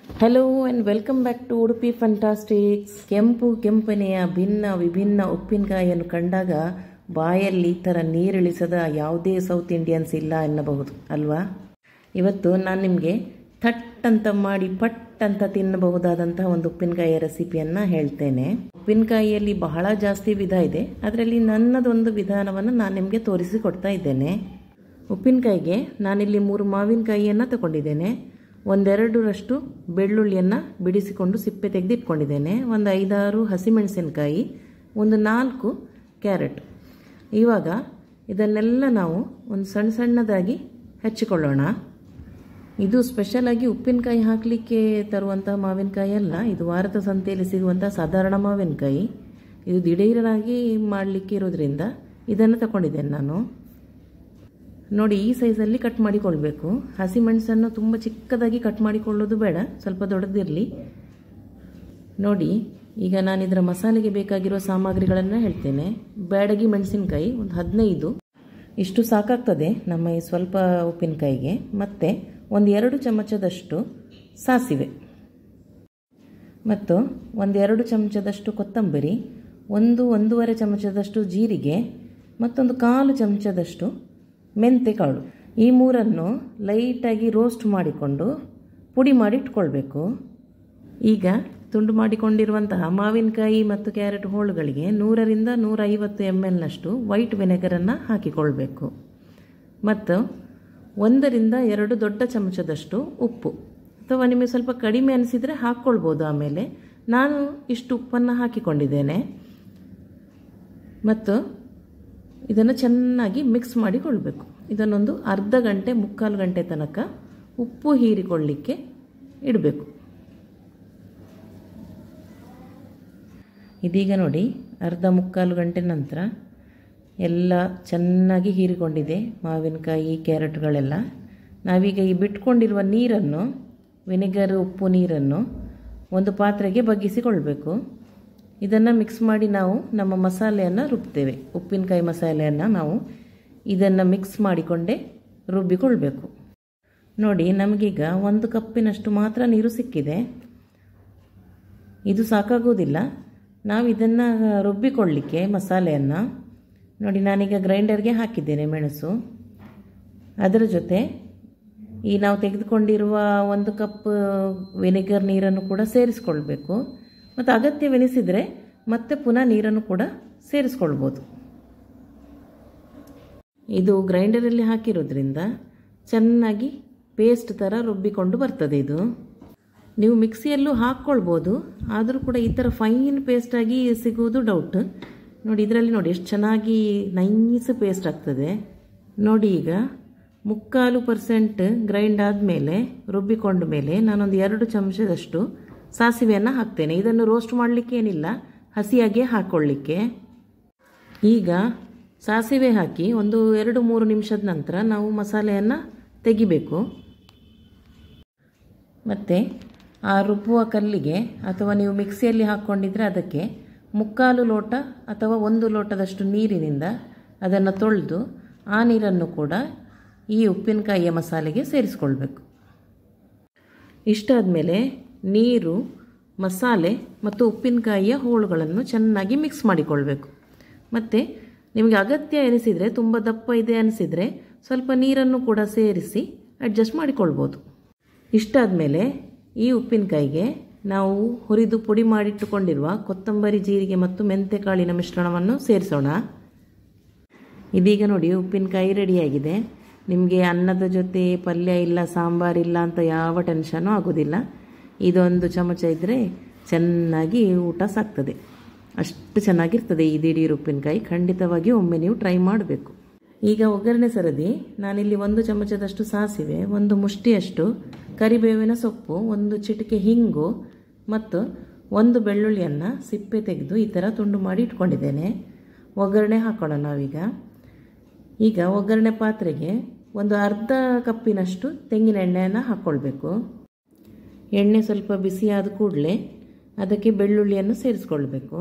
hello and welcome back to Udupi fantastics ಕೆಂಪು ಕೆಂಪನೆಯ ಭಿನ್ನ ವಿಭಿನ್ನ ಉಪ್ಪಿನಕಾಯಿಯನ್ನು ಕಂಡಾಗ ಬಾಯಲ್ಲಿ ಈ ಥರ ನೀರಿಳಿಸದ ಯಾವುದೇ ಸೌತ್ ಇಂಡಿಯನ್ಸ್ ಇಲ್ಲ ಎನ್ನಬಹುದು ಅಲ್ವಾ ಇವತ್ತು ನಾನು ನಿಮಗೆ ಥಟ್ ಅಂತ ಮಾಡಿ ಪಟ್ ಅಂತ ತಿನ್ನಬಹುದಾದಂತಹ ಒಂದು ಉಪ್ಪಿನಕಾಯಿಯ ರೆಸಿಪಿಯನ್ನು ಹೇಳ್ತೇನೆ ಉಪ್ಪಿನಕಾಯಿಯಲ್ಲಿ ಬಹಳ ಜಾಸ್ತಿ ವಿಧ ಇದೆ ಅದರಲ್ಲಿ ನನ್ನದೊಂದು ವಿಧಾನವನ್ನು ನಾನು ನಿಮಗೆ ತೋರಿಸಿಕೊಡ್ತಾ ಇದ್ದೇನೆ ಉಪ್ಪಿನಕಾಯಿಗೆ ನಾನಿಲ್ಲಿ ಮೂರು ಮಾವಿನಕಾಯಿಯನ್ನು ತಗೊಂಡಿದ್ದೇನೆ ಒಂದೆರಡರಷ್ಟು ಬೆಳ್ಳುಳ್ಳಿಯನ್ನು ಬಿಡಿಸಿಕೊಂಡು ಸಿಪ್ಪೆ ತೆಗೆದಿಟ್ಕೊಂಡಿದ್ದೇನೆ ಒಂದು ಐದಾರು ಹಸಿಮೆಣಸಿನಕಾಯಿ ಒಂದು ನಾಲ್ಕು ಕ್ಯಾರೆಟ್ ಇವಾಗ ಇದನ್ನೆಲ್ಲ ನಾವು ಒಂದು ಸಣ್ಣ ಸಣ್ಣದಾಗಿ ಹೆಚ್ಚಿಕೊಳ್ಳೋಣ ಇದು ಸ್ಪೆಷಲಾಗಿ ಉಪ್ಪಿನಕಾಯಿ ಹಾಕಲಿಕ್ಕೆ ತರುವಂತಹ ಮಾವಿನಕಾಯಿ ಅಲ್ಲ ಇದು ವಾರದ ಸಂತೆಯಲ್ಲಿ ಸಿಗುವಂಥ ಸಾಧಾರಣ ಮಾವಿನಕಾಯಿ ಇದು ದಿಢೀರನಾಗಿ ಮಾಡಲಿಕ್ಕೆ ಇರೋದ್ರಿಂದ ಇದನ್ನು ತಗೊಂಡಿದ್ದೇನೆ ನಾನು ನೋಡಿ ಈ ಸೈಜಲ್ಲಿ ಕಟ್ ಮಾಡಿಕೊಳ್ಬೇಕು ಹಸಿಮೆಣಸನ್ನು ತುಂಬ ಚಿಕ್ಕದಾಗಿ ಕಟ್ ಮಾಡಿಕೊಳ್ಳೋದು ಬೇಡ ಸ್ವಲ್ಪ ದೊಡ್ಡದಿರಲಿ ನೋಡಿ ಈಗ ನಾನು ಇದರ ಮಸಾಲೆಗೆ ಬೇಕಾಗಿರೋ ಸಾಮಗ್ರಿಗಳನ್ನು ಹೇಳ್ತೇನೆ ಬ್ಯಾಡಗಿ ಮೆಣಸಿನಕಾಯಿ ಒಂದು ಹದಿನೈದು ಇಷ್ಟು ಸಾಕಾಗ್ತದೆ ನಮ್ಮ ಈ ಸ್ವಲ್ಪ ಉಪ್ಪಿನಕಾಯಿಗೆ ಮತ್ತು ಒಂದು ಎರಡು ಚಮಚದಷ್ಟು ಸಾಸಿವೆ ಮತ್ತು ಒಂದೆರಡು ಚಮಚದಷ್ಟು ಕೊತ್ತಂಬರಿ ಒಂದು ಒಂದೂವರೆ ಚಮಚದಷ್ಟು ಜೀರಿಗೆ ಮತ್ತೊಂದು ಕಾಲು ಚಮಚದಷ್ಟು ಮೆಂತೆ ಕಾಳು ಈ ಮೂರನ್ನು ಲೈಟಾಗಿ ರೋಸ್ಟ್ ಮಾಡಿಕೊಂಡು ಪುಡಿ ಮಾಡಿ ಇಟ್ಕೊಳ್ಬೇಕು ಈಗ ತುಂಡು ಮಾಡಿಕೊಂಡಿರುವಂತಹ ಮಾವಿನಕಾಯಿ ಮತ್ತು ಕ್ಯಾರೆಟ್ ಹೋಳುಗಳಿಗೆ ನೂರರಿಂದ ನೂರೈವತ್ತು ಎಮ್ ಎಲ್ನಷ್ಟು ವೈಟ್ ವಿನೆಗರನ್ನು ಹಾಕಿಕೊಳ್ಬೇಕು ಮತ್ತು ಒಂದರಿಂದ ಎರಡು ದೊಡ್ಡ ಚಮಚದಷ್ಟು ಉಪ್ಪು ಅಥವಾ ನಿಮಗೆ ಸ್ವಲ್ಪ ಕಡಿಮೆ ಅನಿಸಿದರೆ ಹಾಕ್ಕೊಳ್ಬೋದು ಆಮೇಲೆ ನಾನು ಇಷ್ಟು ಉಪ್ಪನ್ನು ಹಾಕಿಕೊಂಡಿದ್ದೇನೆ ಮತ್ತು ಇದನ್ನು ಚೆನ್ನಾಗಿ ಮಿಕ್ಸ್ ಮಾಡಿಕೊಳ್ಬೇಕು ಇದನ್ನೊಂದು ಅರ್ಧ ಗಂಟೆ ಮುಕ್ಕಾಲು ಗಂಟೆ ತನಕ ಉಪ್ಪು ಹೀರಿಕೊಳ್ಳಿಕ್ಕೆ ಇಡಬೇಕು ಇದೀಗ ನೋಡಿ ಅರ್ಧ ಮುಕ್ಕಾಲು ಗಂಟೆ ನಂತರ ಎಲ್ಲ ಚೆನ್ನಾಗಿ ಹೀರಿಕೊಂಡಿದೆ ಮಾವಿನಕಾಯಿ ಕ್ಯಾರೆಟ್ಗಳೆಲ್ಲ ನಾವೀಗ ಈ ಬಿಟ್ಕೊಂಡಿರುವ ನೀರನ್ನು ವಿನೆಗರ್ ಉಪ್ಪು ನೀರನ್ನು ಒಂದು ಪಾತ್ರೆಗೆ ಬಗ್ಗಿಸಿಕೊಳ್ಬೇಕು ಇದನ್ನು ಮಿಕ್ಸ್ ಮಾಡಿ ನಾವು ನಮ್ಮ ಮಸಾಲೆಯನ್ನು ರುಬ್ತೇವೆ ಉಪ್ಪಿನಕಾಯಿ ಮಸಾಲೆಯನ್ನು ನಾವು ಇದನ್ನು ಮಿಕ್ಸ್ ಮಾಡಿಕೊಂಡೇ ರುಬ್ಬಿಕೊಳ್ಬೇಕು ನೋಡಿ ನಮಗೀಗ ಒಂದು ಕಪ್ಪಿನಷ್ಟು ಮಾತ್ರ ನೀರು ಸಿಕ್ಕಿದೆ ಇದು ಸಾಕಾಗೋದಿಲ್ಲ ನಾವು ಇದನ್ನು ರುಬ್ಬಿಕೊಳ್ಳಿಕ್ಕೆ ಮಸಾಲೆಯನ್ನು ನೋಡಿ ನಾನೀಗ ಗ್ರೈಂಡರ್ಗೆ ಹಾಕಿದ್ದೇನೆ ಮೆಣಸು ಅದರ ಜೊತೆ ಈ ನಾವು ತೆಗೆದುಕೊಂಡಿರುವ ಒಂದು ಕಪ್ ವಿನೆಗರ್ ನೀರನ್ನು ಕೂಡ ಸೇರಿಸ್ಕೊಳ್ಬೇಕು ಮತ್ತು ಅಗತ್ಯವೆನಿಸಿದರೆ ಮತ್ತೆ ಪುನಃ ನೀರನ್ನು ಕೂಡ ಸೇರಿಸ್ಕೊಳ್ಬೋದು ಇದು ಗ್ರೈಂಡರಲ್ಲಿ ಹಾಕಿರೋದ್ರಿಂದ ಚೆನ್ನಾಗಿ ಪೇಸ್ಟ್ ಥರ ರುಬ್ಬಿಕೊಂಡು ಬರ್ತದೆ ಇದು ನೀವು ಮಿಕ್ಸಿಯಲ್ಲೂ ಹಾಕ್ಕೊಳ್ಬೋದು ಆದರೂ ಕೂಡ ಈ ಥರ ಫೈನ್ ಪೇಸ್ಟಾಗಿ ಸಿಗುವುದು ಡೌಟ್ ನೋಡಿ ಇದರಲ್ಲಿ ನೋಡಿ ಎಷ್ಟು ಚೆನ್ನಾಗಿ ನೈಸ್ ಪೇಸ್ಟ್ ಆಗ್ತದೆ ನೋಡಿ ಈಗ ಮುಕ್ಕಾಲು ಪರ್ಸೆಂಟ್ ಗ್ರೈಂಡ್ ಆದಮೇಲೆ ರುಬ್ಬಿಕೊಂಡ ಮೇಲೆ ನಾನೊಂದು ಎರಡು ಚಮಚದಷ್ಟು ಸಾಸಿವೆಯನ್ನು ಹಾಕ್ತೇನೆ ಇದನ್ನು ರೋಸ್ಟ್ ಮಾಡಲಿಕ್ಕೆ ಏನಿಲ್ಲ ಹಸಿಯಾಗಿಯೇ ಹಾಕ್ಕೊಳ್ಳಿಕ್ಕೆ ಈಗ ಸಾಸಿವೆ ಹಾಕಿ ಒಂದು ಎರಡು ಮೂರು ನಿಮಿಷದ ನಂತರ ನಾವು ಮಸಾಲೆಯನ್ನು ತೆಗಿಬೇಕು ಮತ್ತು ಆ ರುಬ್ಬುವ ಕಲ್ಲಿಗೆ ಅಥವಾ ನೀವು ಮಿಕ್ಸಿಯಲ್ಲಿ ಹಾಕ್ಕೊಂಡಿದ್ರೆ ಅದಕ್ಕೆ ಮುಕ್ಕಾಲು ಲೋಟ ಅಥವಾ ಒಂದು ಲೋಟದಷ್ಟು ನೀರಿನಿಂದ ಅದನ್ನು ತೊಳೆದು ಆ ನೀರನ್ನು ಕೂಡ ಈ ಉಪ್ಪಿನಕಾಯಿಯ ಮಸಾಲೆಗೆ ಸೇರಿಸ್ಕೊಳ್ಬೇಕು ಇಷ್ಟಾದಮೇಲೆ ನೀರು ಮಸಾಲೆ ಮತ್ತು ಉಪ್ಪಿನಕಾಯಿಯ ಹೋಳುಗಳನ್ನು ಚೆನ್ನಾಗಿ ಮಿಕ್ಸ್ ಮಾಡಿಕೊಳ್ಬೇಕು ಮತ್ತು ನಿಮಗೆ ಅಗತ್ಯ ಎನಿಸಿದರೆ ತುಂಬ ದಪ್ಪ ಇದೆ ಅನಿಸಿದರೆ ಸ್ವಲ್ಪ ನೀರನ್ನು ಕೂಡ ಸೇರಿಸಿ ಅಡ್ಜಸ್ಟ್ ಮಾಡಿಕೊಳ್ಬೋದು ಇಷ್ಟಾದಮೇಲೆ ಈ ಉಪ್ಪಿನಕಾಯಿಗೆ ನಾವು ಹುರಿದು ಪುಡಿ ಮಾಡಿಟ್ಟುಕೊಂಡಿರುವ ಕೊತ್ತಂಬರಿ ಜೀರಿಗೆ ಮತ್ತು ಮೆಂತೆ ಕಾಳಿನ ಮಿಶ್ರಣವನ್ನು ಸೇರಿಸೋಣ ಇದೀಗ ನೋಡಿ ಉಪ್ಪಿನಕಾಯಿ ರೆಡಿಯಾಗಿದೆ ನಿಮಗೆ ಅನ್ನದ ಜೊತೆ ಪಲ್ಯ ಇಲ್ಲ ಸಾಂಬಾರಿಲ್ಲ ಅಂತ ಯಾವ ಟೆನ್ಷನೂ ಆಗೋದಿಲ್ಲ ಇದೊಂದು ಚಮಚ ಇದ್ದರೆ ಚೆನ್ನಾಗಿ ಊಟ ಸಾಕ್ತದೆ ಅಷ್ಟು ಚೆನ್ನಾಗಿರ್ತದೆ ಈ ದಿಢೀರ್ ಉಪ್ಪಿನಕಾಯಿ ಖಂಡಿತವಾಗಿ ಒಮ್ಮೆ ನೀವು ಟ್ರೈ ಮಾಡಬೇಕು ಈಗ ಒಗ್ಗರಣೆ ಸರದಿ ನಾನಿಲ್ಲಿ ಒಂದು ಚಮಚದಷ್ಟು ಸಾಸಿವೆ ಒಂದು ಮುಷ್ಟಿಯಷ್ಟು ಕರಿಬೇವಿನ ಸೊಪ್ಪು ಒಂದು ಚಿಟಿಕೆ ಹಿಂಗು ಮತ್ತು ಒಂದು ಬೆಳ್ಳುಳ್ಳಿಯನ್ನು ಸಿಪ್ಪೆ ತೆಗೆದು ಈ ಥರ ತುಂಡು ಮಾಡಿ ಇಟ್ಕೊಂಡಿದ್ದೇನೆ ಒಗ್ಗರಣೆ ಹಾಕೋಣ ನಾವೀಗ ಈಗ ಒಗ್ಗರಣೆ ಪಾತ್ರೆಗೆ ಒಂದು ಅರ್ಧ ಕಪ್ಪಿನಷ್ಟು ತೆಂಗಿನ ಎಣ್ಣೆಯನ್ನು ಹಾಕ್ಕೊಳ್ಬೇಕು ಎಣ್ಣೆ ಸ್ವಲ್ಪ ಬಿಸಿಯಾದ ಕೂಡಲೇ ಅದಕ್ಕೆ ಬೆಳ್ಳುಳ್ಳಿಯನ್ನು ಸೇರಿಸ್ಕೊಳ್ಬೇಕು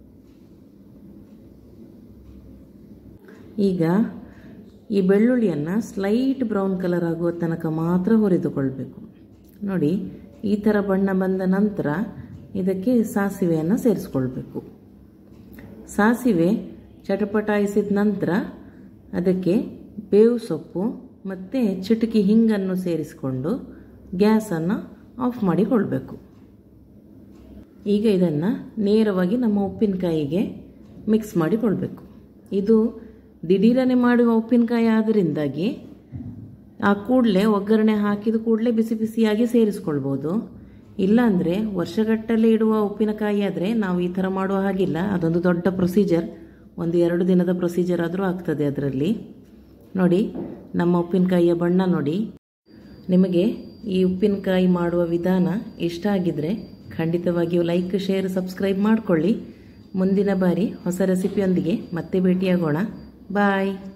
ಈಗ ಈ ಬೆಳ್ಳುಳ್ಳಿಯನ್ನು ಸ್ಲೈಟ್ ಬ್ರೌನ್ ಕಲರ್ ಆಗುವ ತನಕ ಮಾತ್ರ ಹುರಿದುಕೊಳ್ಬೇಕು ನೋಡಿ ಈ ಥರ ಬಣ್ಣ ಬಂದ ನಂತರ ಇದಕ್ಕೆ ಸಾಸಿವೆಯನ್ನು ಸೇರಿಸ್ಕೊಳ್ಬೇಕು ಸಾಸಿವೆ ಚಟಪಟಾಯಿಸಿದ ನಂತರ ಅದಕ್ಕೆ ಬೇವು ಸೊಪ್ಪು ಮತ್ತು ಚಿಟಕಿ ಹಿಂಗನ್ನು ಸೇರಿಸಿಕೊಂಡು ಗ್ಯಾಸನ್ನು ಆಫ್ ಮಾಡಿಕೊಳ್ಬೇಕು ಈಗ ಇದನ್ನು ನೇರವಾಗಿ ನಮ್ಮ ಉಪ್ಪಿನಕಾಯಿಗೆ ಮಿಕ್ಸ್ ಮಾಡಿಕೊಳ್ಬೇಕು ಇದು ದಿಢೀರನೆ ಮಾಡುವ ಉಪ್ಪಿನಕಾಯಿ ಆದ್ದರಿಂದಾಗಿ ಆ ಕೂಡಲೇ ಒಗ್ಗರಣೆ ಹಾಕಿದ ಕೂಡಲೇ ಬಿಸಿ ಬಿಸಿಯಾಗಿ ಸೇರಿಸ್ಕೊಳ್ಬೋದು ಇಲ್ಲಾಂದರೆ ವರ್ಷಗಟ್ಟಲೆ ಇಡುವ ಉಪ್ಪಿನಕಾಯಿ ಆದರೆ ನಾವು ಈ ಥರ ಮಾಡುವ ಹಾಗಿಲ್ಲ ಅದೊಂದು ದೊಡ್ಡ ಪ್ರೊಸೀಜರ್ ಒಂದು ಎರಡು ದಿನದ ಪ್ರೊಸೀಜರ್ ಆದರೂ ಆಗ್ತದೆ ಅದರಲ್ಲಿ ನೋಡಿ ನಮ್ಮ ಉಪ್ಪಿನಕಾಯಿಯ ಬಣ್ಣ ನೋಡಿ ನಿಮಗೆ ಈ ಉಪ್ಪಿನಕಾಯಿ ಮಾಡುವ ವಿಧಾನ ಇಷ್ಟ ಆಗಿದ್ದರೆ ಖಂಡಿತವಾಗಿಯೂ ಲೈಕ್ ಶೇರ್ ಸಬ್ಸ್ಕ್ರೈಬ್ ಮಾಡಿಕೊಳ್ಳಿ ಮುಂದಿನ ಬಾರಿ ಹೊಸ ರೆಸಿಪಿಯೊಂದಿಗೆ ಮತ್ತೆ ಭೇಟಿಯಾಗೋಣ ಬಾಯ್